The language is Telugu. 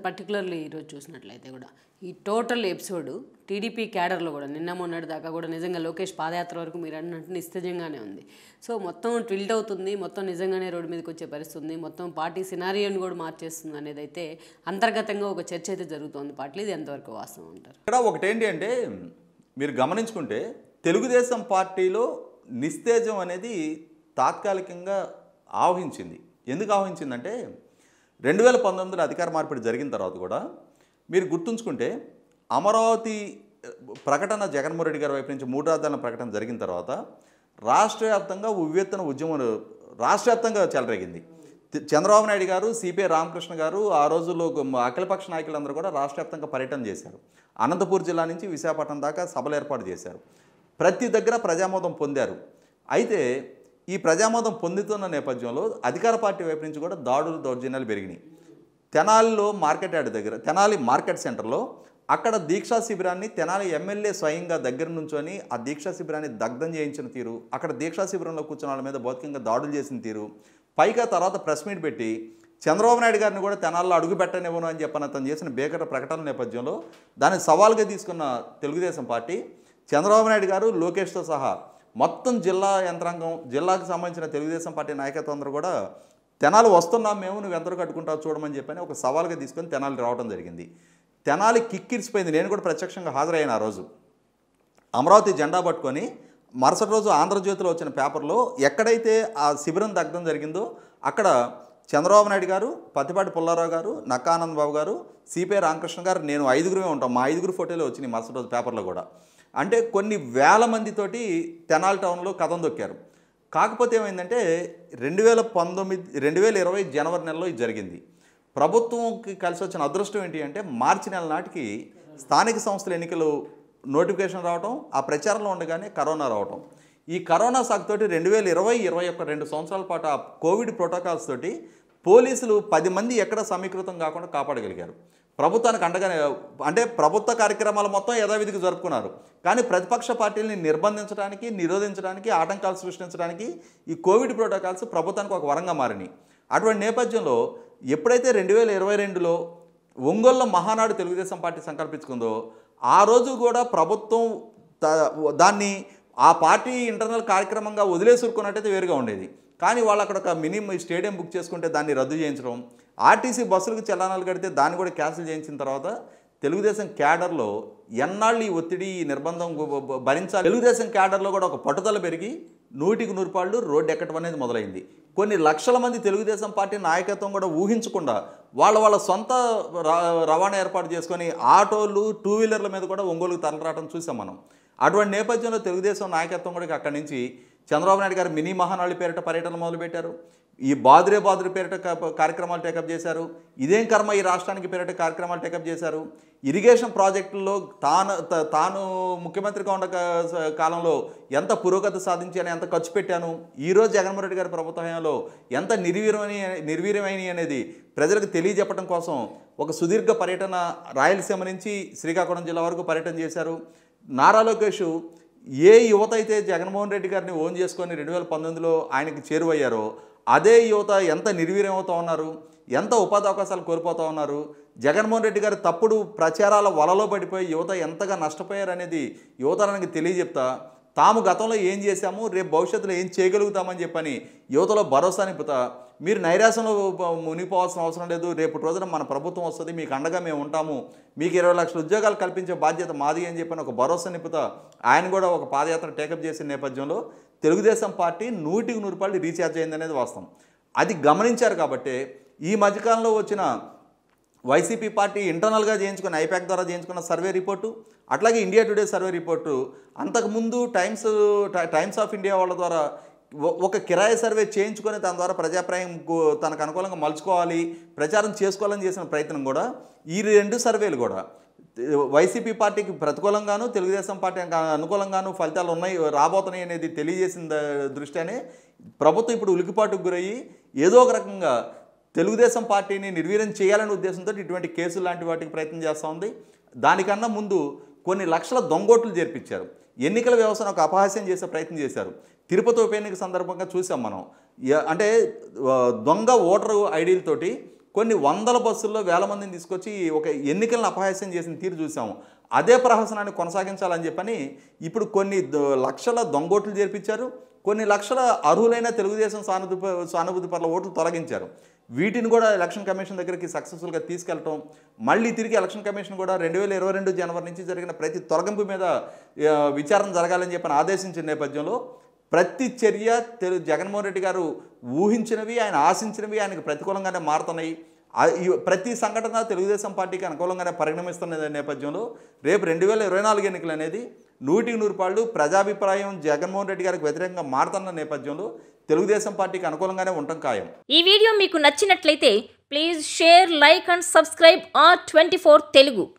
పర్టికులర్లీ ఈరోజు చూసినట్లయితే కూడా ఈ టోటల్ ఎపిసోడ్ టీడీపీ క్యాడర్లో కూడా నిన్న మొన్నటి దాకా కూడా నిజంగా లోకేష్ పాదయాత్ర వరకు మీరు అన్నట్టు నిస్తేజంగానే ఉంది సో మొత్తం ట్విల్ట్ అవుతుంది మొత్తం నిజంగానే రోడ్డు మీదకి వచ్చే పరిస్థితి ఉంది మొత్తం పార్టీ సినారియోని కూడా మార్చేస్తుంది అనేది అయితే అంతర్గతంగా ఒక చర్చ అయితే జరుగుతోంది పార్టీలో ఇది ఎంతవరకు వాస్తవం అంటారు ఇక్కడ ఒకటేంటి అంటే మీరు గమనించుకుంటే తెలుగుదేశం పార్టీలో నిస్తేజం అనేది తాత్కాలికంగా ఆవహించింది ఎందుకు ఆవహించిందంటే రెండు వేల పంతొమ్మిదిలో అధికార మార్పిడి జరిగిన తర్వాత కూడా మీరు గుర్తుంచుకుంటే అమరావతి ప్రకటన జగన్మోహన్ రెడ్డి గారి వైపు నుంచి మూడు రాజధానుల ప్రకటన జరిగిన తర్వాత రాష్ట్ర వ్యాప్తంగా ఉవ్వెత్తున ఉద్యమం రాష్ట్ర వ్యాప్తంగా చెలరేగింది తి- చంద్రబాబు నాయుడు గారు సిపిఐ రామకృష్ణ గారు ఆ రోజుల్లో గు- అఖిలపక్ష నాయకులందరూ కూడా రాష్ట్ర వ్యాప్తంగా పర్యటన చేశారు అనంతపూర్ జిల్లా నుంచి విశాఖపట్నం దాకా సభలు ఏర్పాటు చేశారు ప్రతి దగ్గర ప్రజామోదం పొందారు అయితే ఈ ప్రజామోదం పొందుతున్న నేపథ్యంలో అధికార పార్టీ వైపు నుంచి కూడా దాడులు దౌర్జన్యాలు పెరిగినాయి తెనాలిలో మార్కెట్ యార్డ్ దగ్గర తెనాలి మార్కెట్ సెంటర్లో అక్కడ దీక్షా శిబిరాన్ని తెనాలి ఎమ్మెల్యే స్వయంగా దగ్గర నుంచొని ఆ దీక్షా శిబిరాన్ని దగ్ధం చేయించిన తీరు అక్కడ దీక్షా శిబిరంలో కూర్చున్న వాళ్ళ మీద భౌతికంగా దాడులు చేసిన తీరు పైగా తర్వాత ప్రెస్ మీట్ పెట్టి చంద్రబాబు నాయుడు గారిని కూడా తెనాల్లో అడుగు పెట్టనివ్వను అని చెప్పని అతను చేసిన బేకర ప్రకటన నేపథ్యంలో దాన్ని సవాల్గా తీసుకున్న తెలుగుదేశం పార్టీ చంద్రబాబు నాయుడు గారు లోకేష్తో సహా మొత్తం జిల్లా యంత్రాంగం జిల్లాకు సంబంధించిన తెలుగుదేశం పార్టీ నాయకత్వం అందరూ కూడా తెనాలి వస్తున్నాం మేము నువ్వు ఎంతవరకు కట్టుకుంటావు చూడమని చెప్పని ఒక సవాల్గా తీసుకొని తెనాలి రావడం జరిగింది తెనాలి కిక్కిరిసిపోయింది నేను కూడా ప్రత్యక్షంగా హాజరయ్యాను ఆ రోజు అమరావతి జెండా పట్టుకొని మరుసటి రోజు ఆంధ్రజ్యోతిలో వచ్చిన పేపర్లో ఎక్కడైతే ఆ శిబిరం దగ్ధం జరిగిందో అక్కడ చంద్రబాబు నాయుడు గారు పత్తిపాటి పుల్లారావు గారు నక్కానంద్ బాబు గారు సిపిఐ రామకృష్ణ గారు నేను ఐదుగురుమే ఉంటాం మా ఐదుగురు ఫోటోలు వచ్చినాయి మరుసటి రోజు పేపర్లో కూడా అంటే కొన్ని వేల మందితోటి తెనాలి టౌన్లో కథం దొక్కారు కాకపోతే ఏమైందంటే రెండు వేల పంతొమ్మిది రెండు వేల ఇరవై జనవరి నెలలో ఇది జరిగింది ప్రభుత్వంకి కలిసి వచ్చిన అదృష్టం ఏంటి అంటే మార్చి నెల నాటికి స్థానిక సంస్థల ఎన్నికలు నోటిఫికేషన్ రావటం ఆ ప్రచారంలో ఉండగానే కరోనా రావటం ఈ కరోనా సాకుతోటి రెండు వేల ఇరవై ఇరవై ఒక్క రెండు సంవత్సరాల పాటు ఆ కోవిడ్ ప్రోటోకాల్స్ తోటి పోలీసులు పది మంది ఎక్కడ సమీకృతం కాకుండా కాపాడగలిగారు ప్రభుత్వానికి అండగానే అంటే ప్రభుత్వ కార్యక్రమాలు మొత్తం యథావిధికి జరుపుకున్నారు కానీ ప్రతిపక్ష పార్టీలని నిర్బంధించడానికి నిరోధించడానికి ఆటంకాలు సృష్టించడానికి ఈ కోవిడ్ ప్రోటోకాల్స్ ప్రభుత్వానికి ఒక వరంగా మారినాయి అటువంటి నేపథ్యంలో ఎప్పుడైతే రెండు వేల ఇరవై రెండులో ఒంగోలులో మహానాడు తెలుగుదేశం పార్టీ సంకల్పించుకుందో ఆ రోజు కూడా ప్రభుత్వం త- దాన్ని ఆ పార్టీ ఇంటర్నల్ కార్యక్రమంగా వదిలేసుకున్నట్టయితే వేరుగా ఉండేది కానీ వాళ్ళు అక్కడ ఒక మినీ స్టేడియం బుక్ చేసుకుంటే దాన్ని రద్దు చేయించడం ఆర్టీసీ బస్సులకు చలనాలు కడితే దాన్ని కూడా క్యాన్సిల్ చేయించిన తర్వాత తెలుగుదేశం క్యాడర్లో ఎన్నాళ్ళు ఈ ఒత్తిడి ఈ నిర్బంధం బ- బ- భరించాలి తెలుగుదేశం క్యాడర్లో కూడా ఒక పట్టుదల పెరిగి నూటికి నూరుపాళ్ళు రోడ్డు ఎక్కడం అనేది మొదలైంది కొన్ని లక్షల మంది తెలుగుదేశం పార్టీ నాయకత్వం కూడా ఊహించకుండా వాళ్ళ వాళ్ళ సొంత ర- రవాణా ఏర్పాటు చేసుకొని ఆటోలు టూ వీలర్ల మీద కూడా ఒంగోలుకు తరలిరావడం చూసాం మనం అటువంటి నేపథ్యంలో తెలుగుదేశం నాయకత్వం కూడా అక్కడి నుంచి చంద్రబాబు నాయుడు గారు మినీ మహానాడు పేరిట పర్యటన మొదలుపెట్టారు ఈ బాదురే బాదురే పేరిట కా- కార్యక్రమాలు టేకప్ చేశారు ఇదేం కర్మ ఈ రాష్ట్రానికి పేరిట కార్యక్రమాలు టేకప్ చేశారు ఇరిగేషన్ ప్రాజెక్టుల్లో తాను త- తాను ముఖ్యమంత్రిగా ఉన్న కా- కాలంలో ఎంత పురోగతి సాధించాను ఎంత ఖర్చు పెట్టాను ఈరోజు జగన్మోహన్ రెడ్డి గారి ప్రభుత్వ హయాంలో ఎంత నిర్వీర్యమని నిర్వీర్యమైనవి అనేది ప్రజలకు తెలియజెప్పడం కోసం ఒక సుదీర్ఘ పర్యటన రాయలసీమ నుంచి శ్రీకాకుళం జిల్లా వరకు పర్యటన చేశారు నారా లోకేష్ ఏ యువత అయితే జగన్మోహన్ రెడ్డి గారిని ఓన్ చేసుకొని రెండు వేల పంతొమ్మిదిలో ఆయనకి చేరువయ్యారో అదే యువత ఎంత నిర్వీర్యం అవుతా ఉన్నారు ఎంత ఉపాధి అవకాశాలు కోల్పోతూ ఉన్నారు జగన్మోహన్ రెడ్డి గారి తప్పుడు ప్రచారాల వలలో పడిపోయి యువత ఎంతగా నష్టపోయారు అనేది యువతరానికి తెలియజెప్తా తాము గతంలో ఏం చేశాము రేపు భవిష్యత్తులో ఏం చేయగలుగుతామని చెప్పని యువతలో భరోసా నింపుతా మీరు నైరాశ్యంలో మునిగిపోవాల్సిన అవసరం లేదు రేపు రోజున మన ప్రభుత్వం వస్తుంది మీకు అండగా మేము ఉంటాము మీకు ఇరవై లక్షల ఉద్యోగాలు కల్పించే బాధ్యత మాది అని చెప్పని ఒక భరోసా నింపుతా ఆయన కూడా ఒక పాదయాత్ర టేకప్ చేసిన నేపథ్యంలో తెలుగుదేశం పార్టీ నూటికి నూరు రూపాయలు రీఛార్జ్ అయింది అనేది వాస్తవం అది గమనించారు కాబట్టి ఈ మధ్యకాలంలో వచ్చిన వైసీపీ పార్టీ ఇంటర్నల్గా చేయించుకున్న ఐపాక్ ద్వారా చేయించుకున్న సర్వే రిపోర్టు అట్లాగే ఇండియా టుడే సర్వే రిపోర్టు అంతకుముందు టైమ్స్ టై- టైమ్స్ ఆఫ్ ఇండియా వాళ్ళ ద్వారా ఒ- ఒక కిరాయి సర్వే చేయించుకొని దాని ద్వారా ప్రజాప్రాయం కు- తనకు అనుకూలంగా మలుచుకోవాలి ప్రచారం చేసుకోవాలని చేసిన ప్రయత్నం కూడా ఈ రెండు సర్వేలు కూడా వైసీపీ పార్టీకి ప్రతికూలంగాను తెలుగుదేశం పార్టీకి అనుకూలంగాను ఫలితాలు ఉన్నాయి రాబోతున్నాయి అనేది తెలియజేసిన ద- దృష్ట్యానే ప్రభుత్వం ఇప్పుడు ఉలికిపాటుకు గురయ్యి ఏదో ఒక రకంగా తెలుగుదేశం పార్టీని నిర్వీర్యం చేయాలనే ఉద్దేశంతో ఇటువంటి కేసులు లాంటి వాటికి ప్రయత్నం చేస్తూ ఉంది దానికన్నా ముందు కొన్ని లక్షల దొంగోట్లు చేర్పించారు ఎన్నికల వ్యవస్థను ఒక అపహాస్యం చేసే ప్రయత్నం చేశారు తిరుపతి ఉప ఎన్నిక సందర్భంగా చూసాం మనం ఎ- అంటే ఆ, దొంగ ఓటరు ఐడీలతోటి కొన్ని వందల బస్సుల్లో వేల మందిని తీసుకొచ్చి ఒక ఎన్నికలను అపహాస్యం చేసిన తీరు చూసాము అదే ప్రహసనాన్ని కొనసాగించాలని చెప్పని ఇప్పుడు కొన్ని ద- లక్షల దొంగోట్లు చేర్పించారు కొన్ని లక్షల అర్హులైన తెలుగుదేశం సానుభూతి సానుభూతి పట్ల ఓట్లు తొలగించారు వీటిని కూడా ఎలక్షన్ కమిషన్ దగ్గరికి సక్సెస్ఫుల్గా తీసుకెళ్ళటం మళ్ళీ తిరిగి ఎలక్షన్ కమిషన్ కూడా రెండు వేల ఇరవై రెండు జనవరి నుంచి జరిగిన ప్రతి తొలగింపు మీద ఆ, విచారణ జరగాలని చెప్పని ఆదేశించిన నేపథ్యంలో ప్రతి చర్య తెలు జగన్మోహన్ రెడ్డి గారు ఊహించినవి ఆయన ఆశించినవి ఆయనకు ప్రతికూలంగానే మారుతున్నాయి ఆ- ఈ ప్రతి సంఘటన తెలుగుదేశం పార్టీకి అనుకూలంగానే పరిణమిస్తున్న నేపథ్యంలో రేపు రెండు వేల ఇరవై నాలుగు ఎన్నికలు అనేది నూటికి నూరు పాళ్ళు ప్రజాభిప్రాయం జగన్మోహన్ రెడ్డి గారికి వ్యతిరేకంగా మారుతున్న నేపథ్యంలో తెలుగుదేశం పార్టీకి అనుకూలంగానే ఉండటం ఖాయం ఈ వీడియో మీకు నచ్చినట్లయితే please share like and subscribe R twenty Telugu